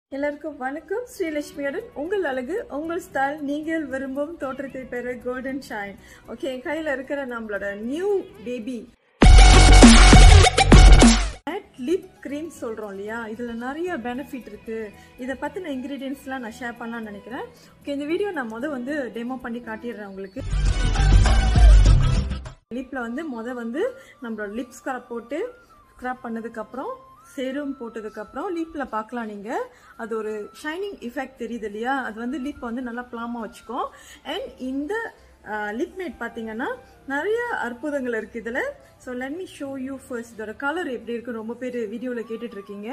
எல்லாருக்கும் வணக்கம் ஸ்ரீலட்சுமியுடன் உங்கள் அழகு உங்கள் ஸ்டைல் நீங்கள் விரும்பும் தோற்றத்தை பெற கோல்டன் ஷைன் ஓகே என் கையில இருக்கிற நம்மளோட நியூ பேபி லிப் கிரீம் சொல்றோம் இல்லையா இதுல நிறைய பெனிஃபிட் இருக்கு இதை பத்தின இன்கிரீடியன்ஸ்லாம் நான் ஷேர் பண்ணலாம்னு நினைக்கிறேன் ஓகே இந்த வீடியோ நான் முத வந்து டெமோ பண்ணி காட்டிடுறேன் உங்களுக்கு லிப்ல வந்து முத வந்து நம்மளோட லிப் ஸ்க்ரப் போட்டு ஸ்க்ரப் பண்ணதுக்கு அப்புறம் சேரும் போட்டதுக்கு அப்புறம் லிப்ல பார்க்கலாம் நீங்க அது ஒரு ஷைனிங் எஃபெக்ட் தெரியுது இல்லையா அது வந்து லிப் வந்து நல்லா பிளாமா வச்சுக்கும் அண்ட் இந்த லிப் மேட் பார்த்தீங்கன்னா நிறைய அற்புதங்கள் இருக்கு இதுல so let me show you first இதோட கலர் எப்படி இருக்கு ரொம்ப பேர் வீடியோவில் கேட்டுட்டு இருக்கீங்க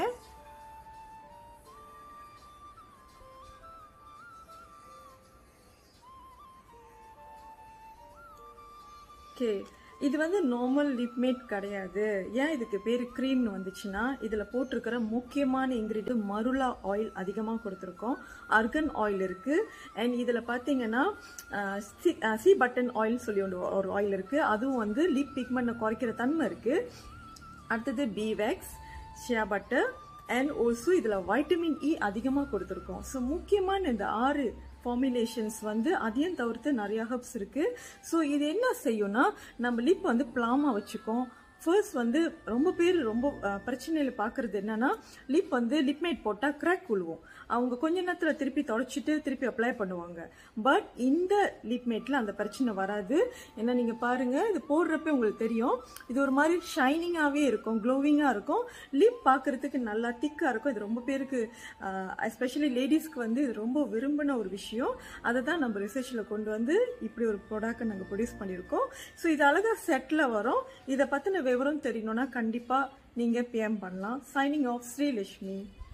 ஓகே இது வந்து நார்மல் லிப்மேட் கிடையாது ஏன் இதுக்கு பேர் க்ரீம்னு வந்துச்சுன்னா இதில் போட்டிருக்கிற முக்கியமான இன்க்ரீடியன்ட் மருளா ஆயில் அதிகமாக கொடுத்துருக்கோம் அர்கன் ஆயில் இருக்குது அண்ட் இதில் பார்த்தீங்கன்னா சி பட்டன் ஆயில் சொல்லி ஒன்று ஒரு ஆயில் இருக்குது அதுவும் வந்து லிப் பிக்மெண்ட்டை குறைக்கிற தன்மை இருக்குது அடுத்தது beeswax shea butter and also இதில் வைட்டமின் இ அதிகமாக கொடுத்துருக்கோம் ஸோ முக்கியமான இந்த ஆறு ஃபார்முலேஷன்ஸ் வந்து அதையும் தவிர்த்து நிறைய ஹப்ஸ் இருக்கு ஸோ இது என்ன செய்யும்னா நம்ம லிப் வந்து பிளாமா வச்சுக்கோம் ஃபர்ஸ்ட் வந்து ரொம்ப பேர் ரொம்ப பிரச்சனையில் பார்க்குறது என்னன்னா லிப் வந்து லிப்மேட் போட்டால் கிராக் விழுவோம் அவங்க கொஞ்ச நேரத்தில் திருப்பி தொடச்சிட்டு திருப்பி அப்ளை பண்ணுவாங்க பட் இந்த லிப்மேட்டில் அந்த பிரச்சனை வராது ஏன்னா நீங்கள் பாருங்கள் இது போடுறப்ப உங்களுக்கு தெரியும் இது ஒரு மாதிரி ஷைனிங்காகவே இருக்கும் க்ளோவிங்காக இருக்கும் லிப் பார்க்குறதுக்கு நல்லா திக்காக இருக்கும் இது ரொம்ப பேருக்கு எஸ்பெஷலி லேடிஸ்க்கு வந்து இது ரொம்ப விரும்பின ஒரு விஷயம் அதை தான் நம்ம ரிசர்ச்சில் கொண்டு வந்து இப்படி ஒரு ப்ராடக்ட்டை நாங்கள் ப்ரொடியூஸ் பண்ணியிருக்கோம் ஸோ இது அழகாக செட்டில் வரும் இதை பற்றின விவரம் தெரியணும்னா கண்டிப்பாக நீங்கள் பிஎம் பண்ணலாம் சைனிங் ஆஃப் ஸ்ரீலட்சுமி